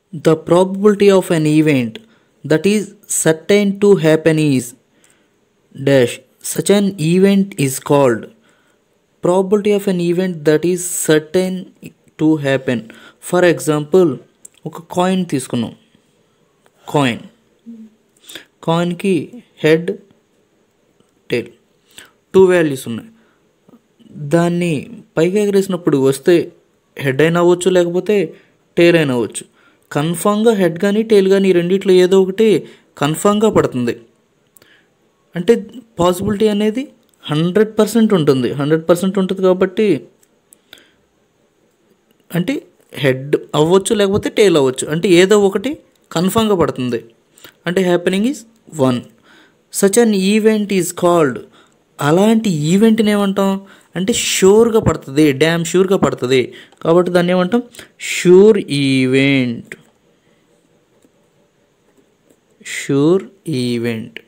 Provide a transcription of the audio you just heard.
The probability of an event that is certain to happen is dash. Such an event is called probability of an event that is certain to happen. For example ఒక coin తీసుకున్నాం coin కాయిన్కి head tail two values ఉన్నాయి దాన్ని పైకి ఎగరేసినప్పుడు వస్తే head అయినా అవ్వచ్చు లేకపోతే టేల్ అయినా అవ్వచ్చు కన్ఫామ్గా హెడ్ కానీ టేల్ కానీ ఈ రెండిట్లో ఏదో ఒకటి కన్ఫామ్గా పడుతుంది అంటే పాసిబిలిటీ అనేది హండ్రెడ్ పర్సెంట్ ఉంటుంది హండ్రెడ్ పర్సెంట్ ఉంటుంది కాబట్టి అంటే హెడ్ అవ్వచ్చు లేకపోతే టేల్ అవ్వచ్చు అంటే ఏదో ఒకటి కన్ఫామ్గా పడుతుంది అంటే happening is one such an event is called అలాంటి ఈవెంట్ని ఏమంటాం అంటే షూర్గా పడుతుంది డ్యామ్ షూర్గా పడుతుంది కాబట్టి దాన్ని ఏమంటాం షూర్ ఈవెంట్ షూర్ ఈవెంట్